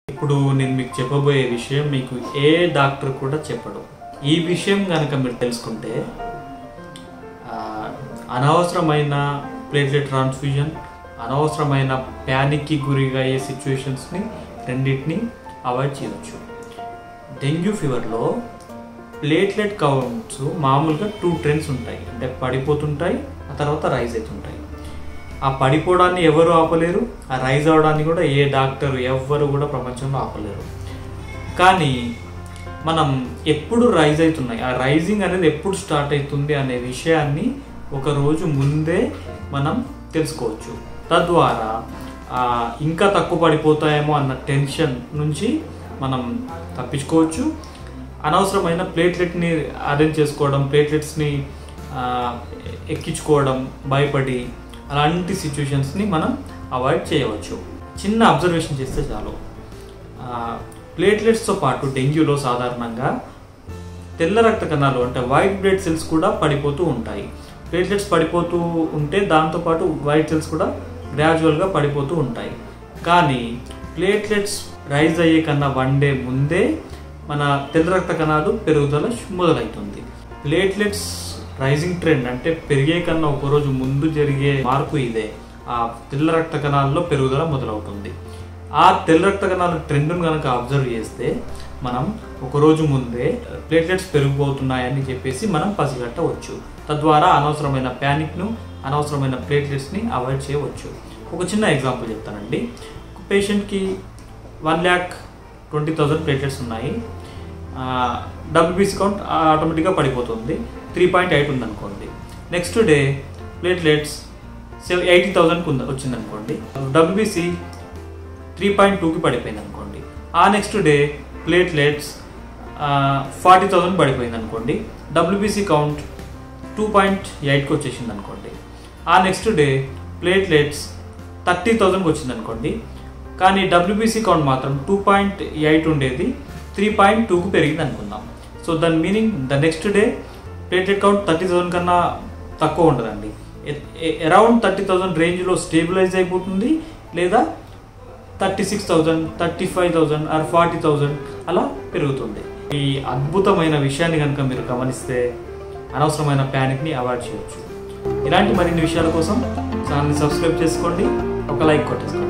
ఇప్పుడు నేను మీకు చెప్పబోయే విషయం మీకు ఏ డాక్టర్ కూడా చెప్పడు ఈ విషయం కనుక మీరు తెలుసుకుంటే ఆ, అనవసరమైన ప్లేట్లెట్ ట్రాన్స్ఫ్యూజన్ అనవసరమైన ప్యానిక్కి గురిగా అయ్యే సిచ్యువేషన్స్ని రెండింటిని అవాయిడ్ చేయవచ్చు డెంగ్యూ ఫీవర్లో ప్లేట్లెట్ కౌంట్స్ మామూలుగా టూ ట్రెండ్స్ ఉంటాయి అంటే పడిపోతుంటాయి ఆ తర్వాత రైజ్ అవుతుంటాయి ఆ పడిపోవడాన్ని ఎవరు ఆపలేరు ఆ రైజ్ అవడాన్ని కూడా ఏ డాక్టర్ ఎవ్వరు కూడా ప్రపంచంలో ఆపలేరు కానీ మనం ఎప్పుడు రైజ్ అవుతున్నాయి ఆ రైజింగ్ అనేది ఎప్పుడు స్టార్ట్ అవుతుంది అనే విషయాన్ని ఒక రోజు ముందే మనం తెలుసుకోవచ్చు తద్వారా ఆ, ఇంకా తక్కువ పడిపోతాయేమో అన్న టెన్షన్ నుంచి మనం తప్పించుకోవచ్చు అనవసరమైన ప్లేట్లెట్ని అరేంజ్ చేసుకోవడం ప్లేట్లెట్స్ని ఆ, ఎక్కించుకోవడం భయపడి అలాంటి సిచ్యువేషన్స్ని మనం అవాయిడ్ చేయవచ్చు చిన్న అబ్జర్వేషన్ చేస్తే చాలు ప్లేట్లెట్స్తో పాటు డెంగ్యూలో సాధారణంగా తెల్ల రక్త కణాలు అంటే వైట్ బ్లడ్ సెల్స్ కూడా పడిపోతూ ఉంటాయి ప్లేట్లెట్స్ పడిపోతూ ఉంటే దాంతోపాటు వైట్ సెల్స్ కూడా గ్రాడ్యువల్గా పడిపోతూ ఉంటాయి కానీ ప్లేట్లెట్స్ రైజ్ అయ్యే కన్నా వన్ డే ముందే మన తెల్ల రక్త కణాలు పెరుగుదల మొదలవుతుంది ప్లేట్లెట్స్ రైజింగ్ ట్రెండ్ అంటే పెరిగే కన్నా ఒక రోజు ముందు జరిగే మార్పు ఇదే ఆ తెల్ల రక్త కణాల్లో పెరుగుదల మొదలవుతుంది ఆ తెల్ల రక్త కణాల ట్రెండ్ను కనుక అబ్జర్వ్ చేస్తే మనం ఒక రోజు ముందే ప్లేట్లెట్స్ పెరిగిపోతున్నాయని చెప్పేసి మనం పసిగట్టవచ్చు తద్వారా అనవసరమైన ప్యానిక్ను అనవసరమైన ప్లేట్లెట్స్ని అవాయిడ్ చేయవచ్చు ఒక చిన్న ఎగ్జాంపుల్ చెప్తానండి ఒక పేషెంట్కి one lakh twenty thousand platelets ఉన్నాయి డబ్ల్యూబీసీ కౌంట్ ఆటోమేటిక్గా పడిపోతుంది త్రీ పాయింట్ ఎయిట్ ఉందనుకోండి next day platelets seven eighty థౌజండ్కి ఉంది వచ్చిందనుకోండి డబ్ల్యూబీసీ త్రీ పాయింట్ టూకి పడిపోయింది అనుకోండి ఆ next day platelets forty thousand పడిపోయింది అనుకోండి డబ్ల్యూబీసీ కౌంట్ టూ పాయింట్ ఎయిట్కి వచ్చేసింది అనుకోండి ఆ నెక్స్ట్ డే ప్లేట్లెట్స్ థర్టీ థౌజండ్కి వచ్చింది అనుకోండి కానీ డబ్ల్యూబీసీ కౌంట్ మాత్రం టూ పాయింట్ ఎయిట్ ఉండేది త్రీ పాయింట్ టూకు పెరిగింది అనుకుందాం సో దాని meaning the next day platelet count thirty thousand కన్నా తక్కువ ఉంటుందండి అరౌండ్ థర్టీ థౌసండ్ రేంజ్లో స్టేబిలైజ్ అయిపోతుంది లేదా thirty six thousand thirty five thousand or forty thousand అలా పెరుగుతుంది ఈ అద్భుతమైన విషయాన్ని కనుక మీరు గమనిస్తే అనవసరమైన ప్యానిక్ని అవాయిడ్ చేయొచ్చు ఇలాంటి మరిన్ని విషయాల కోసం ఛానల్ని సబ్స్క్రైబ్ చేసుకోండి ఒక లైక్ కొట్టేసుకోండి